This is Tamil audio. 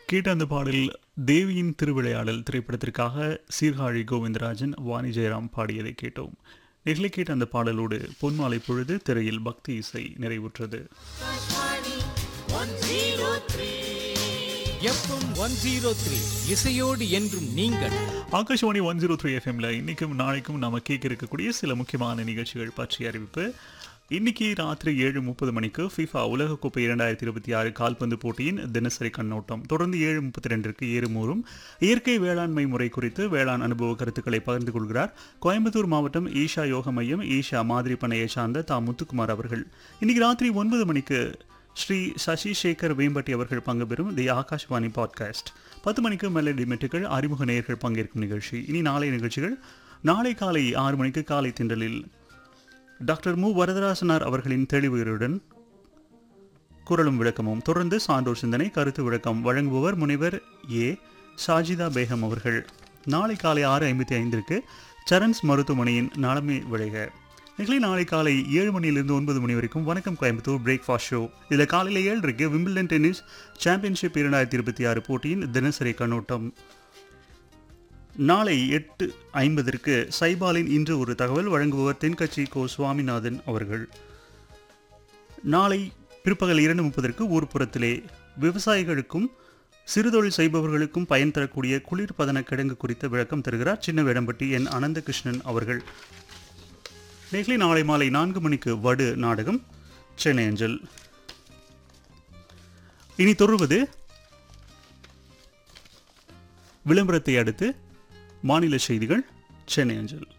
கேட்ட அந்த பாடல் தேவியின் திருவிளையாடல் திரைப்படத்திற்காக சீர்காழி கோவிந்தராஜன் வாணி ஜெயராம் பாடியதை கேட்டோம் நெகிழி கேட்ட அந்த பாடலோடு பொன்மாலை பொழுது திரையில் பக்தி இசை நிறைவுற்றது எஃப்எம் ஒன் ஜீரோ த்ரீ இசையோடு என்றும் நீங்கள் ஆகாஷவாணி ஒன் ஜீரோ த்ரீ எஃப்எம்ல இன்னைக்கும் நாளைக்கும் நாம கேட்க இருக்கக்கூடிய சில முக்கியமான நிகழ்ச்சிகள் பற்றிய அறிவிப்பு இன்னைக்கு ராத்திரி ஏழு முப்பது மணிக்கு ஃபிஃபா உலகக்கோப்பை இரண்டாயிரத்தி இருபத்தி ஆறு கால்பந்து போட்டியின் தினசரி கண்ணோட்டம் தொடர்ந்து ஏழு முப்பத்தி ரெண்டிற்கு ஏறுமூறும் இயற்கை வேளாண்மை முறை குறித்து வேளாண் அனுபவ கருத்துக்களை பகிர்ந்து கொள்கிறார் கோயம்புத்தூர் மாவட்டம் ஈஷா யோக மையம் ஈஷா மாதிரி பண்ணையை சார்ந்த தா முத்துக்குமார் அவர்கள் இன்னைக்கு ராத்திரி ஒன்பது மணிக்கு ஸ்ரீ சசி சேகர் வேம்பட்டி அவர்கள் பங்கு பெறும் தி ஆகாஷ்வாணி பாட்காஸ்ட் பத்து மணிக்கு மெலடி மெட்டுகள் அறிமுக நேயர்கள் பங்கேற்கும் நிகழ்ச்சி இனி நாளை நிகழ்ச்சிகள் நாளை காலை ஆறு மணிக்கு காலை திண்டலில் டாக்டர் மு வரதராசனார் அவர்களின் தெளிவுகளுடன் குரலும் விளக்கமும் தொடர்ந்து சான்றோர் சிந்தனை கருத்து விளக்கம் வழங்குபவர் முனைவர் ஏ ஷாஜிதா பேகம் அவர்கள் நாளை காலை ஆறு ஐம்பத்தி ஐந்திற்கு சரண்ஸ் மருத்துவமனையின் நலமே விளைக நிகழ்ச்சி நாளை காலை ஏழு மணியிலிருந்து ஒன்பது மணி வரைக்கும் வணக்கம் கோயம்புத்தூர் பிரேக்ஃபாஸ்ட் ஷோ இதில் காலையில் ஏழரைக்கு விம்பிள்டன் டென்னிஸ் சாம்பியன்ஷிப் இரண்டாயிரத்தி இருபத்தி ஆறு போட்டியின் தினசரி கண்ணோட்டம் நாளை எட்டு ஐம்பதற்கு சைபாலின் இன்று ஒரு தகவல் வழங்குபவர் தென்கட்சி கோ சுவாமிநாதன் அவர்கள் நாளை பிற்பகல் இரண்டு முப்பதற்கு ஊர்ப்புறத்திலே விவசாயிகளுக்கும் சிறுதொழில் செய்பவர்களுக்கும் பயன் தரக்கூடிய குளிர்பதன கிடங்கு குறித்த விளக்கம் தருகிறார் சின்ன வேடம்பட்டி என் அனந்தகிருஷ்ணன் அவர்கள் நெகிழி நாளை மாலை நான்கு மணிக்கு வடு நாடகம் சென்னை அஞ்சல் இனி தொடர்வது விளம்பரத்தை அடுத்து மாநில செய்திகள் சென்னை அஞ்சல்